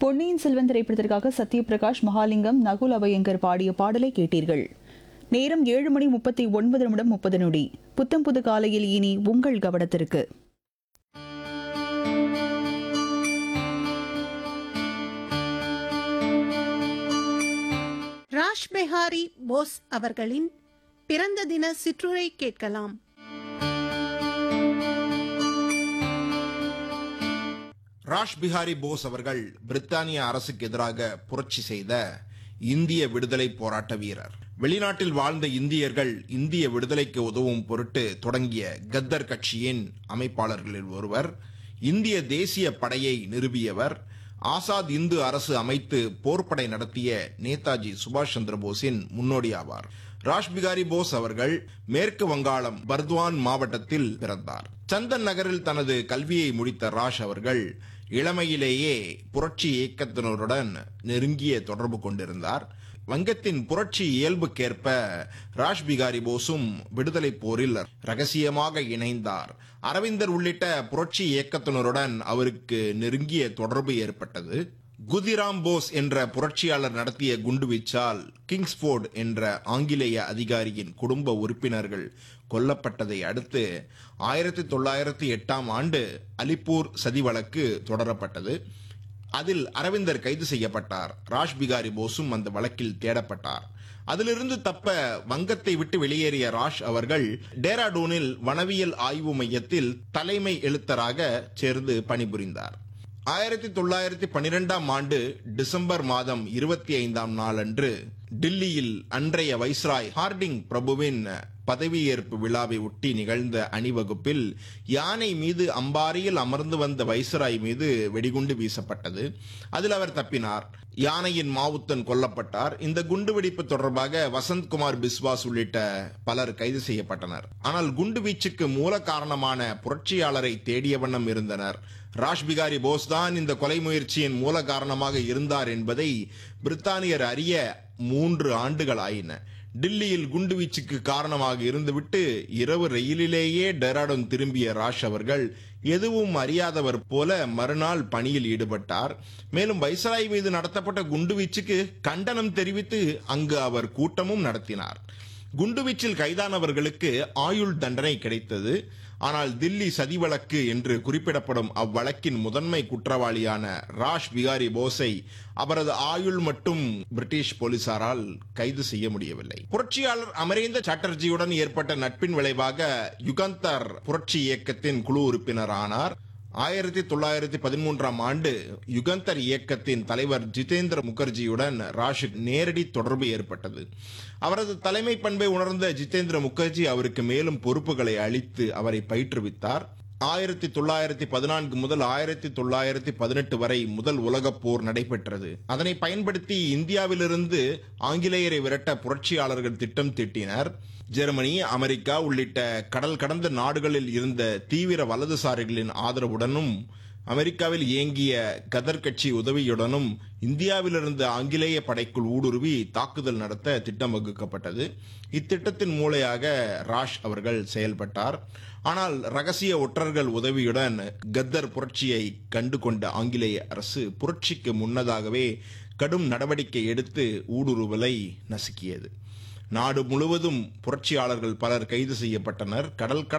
பொன்னியின் செல்வன் திரைப்படத்திற்காக சத்யபிரகாஷ் மகாலிங்கம் நகுல் அபயங்கர் பாடிய பாடலை கேட்டீர்கள் நேரம் ஏழு மணி முப்பத்தி ஒன்பது நிமிடம் முப்பது நொடி புத்தம் புது காலையில் இனி உங்கள் கவனத்திற்கு ராஷ் பெஹாரி போஸ் அவர்களின் பிறந்த தின சிற்றுரை கேட்கலாம் ராஷ் பிஹாரி போஸ் அவர்கள் பிரித்தானிய அரசுக்கு எதிராக புரட்சி செய்த இந்திய விடுதலை போராட்ட வீரர் வெளிநாட்டில் வாழ்ந்த இந்தியர்கள் இந்திய விடுதலைக்கு உதவும் பொருட்டு தொடங்கிய கத்தர் கட்சியின் அமைப்பாளர்களில் ஒருவர் இந்திய தேசிய படையை நிறுவியவர் ஆசாத் இந்து அரசு அமைத்து போர்ப்படை நடத்திய நேதாஜி சுபாஷ் சந்திர போஸின் முன்னோடி ஆவார் ராஷ் பிகாரி போஸ் அவர்கள் மேற்கு வங்காளம் பர்துவான் மாவட்டத்தில் பிறந்தார் சந்தன் நகரில் தனது கல்வியை முடித்த ராஷ் அவர்கள் இளமையிலேயே புரட்சி இயக்கத்தினருடன் நெருங்கிய தொடர்பு கொண்டிருந்தார் வங்கத்தின் புரட்சி இயல்புக்கேற்ப ராஷ் பிகாரி போஸும் விடுதலை போரில் ரகசியமாக இணைந்தார் அரவிந்தர் உள்ளிட்ட புரட்சி இயக்கத்தினருடன் அவருக்கு நெருங்கிய தொடர்பு ஏற்பட்டது குதிராம் போஸ் என்ற புரட்சியாளர் நடத்திய குண்டுவீச்சால் கிங்ஸ்போர்ட் என்ற ஆங்கிலேய அதிகாரியின் குடும்ப உறுப்பினர்கள் கொல்லப்பட்டதை அடுத்து ஆயிரத்தி தொள்ளாயிரத்தி எட்டாம் ஆண்டு அலிப்பூர் சதி வழக்கு தொடரப்பட்டது அதில் அரவிந்தர் கைது செய்யப்பட்டார் ராஷ் பிகாரி போஸும் அந்த வழக்கில் தேடப்பட்டார் அதிலிருந்து தப்ப வங்கத்தை விட்டு வெளியேறிய ராஷ் அவர்கள் டேராடூனில் வனவியல் ஆய்வு மையத்தில் தலைமை எழுத்தராக சேர்ந்து பணிபுரிந்தார் ஆயிரத்தி தொள்ளாயிரத்தி பனிரெண்டாம் ஆண்டு டிசம்பர் மாதம் இருபத்தி ஐந்தாம் நாளன்று டில்லியில் அன்றைய வைஸ்ராய் ஹார்டிங் பிரபுவின் பதவியேற்பு விழாவை ஒட்டி நிகழ்ந்த அணிவகுப்பில் யானை மீது அம்பாரியில் அமர்ந்து வந்த வைஸ்ராய் மீது வெடிகுண்டு வீசப்பட்டது அதில் அவர் தப்பினார் யானையின் மாவுத்தன் கொல்லப்பட்டார் இந்த குண்டுவெடிப்பு தொடர்பாக வசந்த்குமார் பிஸ்வாஸ் உள்ளிட்ட பலர் கைது செய்யப்பட்டனர் ஆனால் குண்டு வீச்சுக்கு மூல காரணமான புரட்சியாளரை தேடிய வண்ணம் இருந்தனர் ராஷ் பிகாரி போஸ் தான் இந்த கொலை முயற்சியின் மூல காரணமாக இருந்தார் என்பதை பிரித்தானியர் அறிய மூன்று ஆண்டுகள் ஆயின டில்லியில் குண்டுவீச்சுக்கு காரணமாக இருந்துவிட்டு இரவு ரயிலிலேயே டெராடூன் திரும்பிய ராஷ் அவர்கள் எதுவும் அறியாதவர் போல மறுநாள் பணியில் ஈடுபட்டார் மேலும் வைசராய் மீது நடத்தப்பட்ட குண்டுவீச்சுக்கு கண்டனம் தெரிவித்து அங்கு அவர் கூட்டமும் நடத்தினார் குண்டுவீச்சில் கைதானவர்களுக்கு ஆயுள் தண்டனை கிடைத்தது ஆனால் தில்லி சதி வழக்கு என்று குறிப்பிடப்படும் அவ்வழக்கின் முதன்மை குற்றவாளியான ராஷ் பிகாரி போஸை அவரது ஆயுள் மட்டும் பிரிட்டிஷ் போலீசாரால் கைது செய்ய முடியவில்லை புரட்சியாளர் அமரேந்த சாட்டர்ஜியுடன் ஏற்பட்ட நட்பின் விளைவாக யுகந்தர் புரட்சி இயக்கத்தின் குழு உறுப்பினர் ஆனார் ஆயிரத்தி தொள்ளாயிரத்தி பதிமூன்றாம் ஆண்டு யுகந்தர் இயக்கத்தின் தலைவர் ஜிதேந்திர முகர்ஜியுடன் ராஷுக்கு நேரடி தொடர்பு ஏற்பட்டது அவரது தலைமை பண்பை உணர்ந்த ஜிதேந்திர முகர்ஜி அவருக்கு மேலும் பொறுப்புகளை அளித்து அவரை பயிற்றுவித்தார் ஆயிரத்தி தொள்ளாயிரத்தி பதினான்கு முதல் ஆயிரத்தி தொள்ளாயிரத்தி பதினெட்டு வரை முதல் உலகப் போர் நடைபெற்றது அதனை பயன்படுத்தி இந்தியாவிலிருந்து ஆங்கிலேயரை விரட்ட புரட்சியாளர்கள் திட்டம் தீட்டினர் ஜெர்மனி அமெரிக்கா உள்ளிட்ட கடல் கடந்த நாடுகளில் இருந்த தீவிர வலதுசாரிகளின் ஆதரவுடனும் அமெரிக்காவில் இயங்கிய கதர் கட்சி உதவியுடனும் இந்தியாவிலிருந்து ஆங்கிலேய படைக்குள் ஊடுருவி தாக்குதல் நடத்த திட்டம் வகுக்கப்பட்டது இத்திட்டத்தின் மூலையாக ராஷ் அவர்கள் செயல்பட்டார் ஆனால் ரகசிய ஒற்றர்கள் உதவியுடன் கத்தர் புரட்சியை கண்டு கொண்ட ஆங்கிலேய அரசு புரட்சிக்கு முன்னதாகவே கடும் நடவடிக்கை எடுத்து ஊடுருவலை நசுக்கியது நாடு முழுவதும் புரட்சியாளர்கள் பலர் கைது செய்யப்பட்டனர் கடல் கடந்த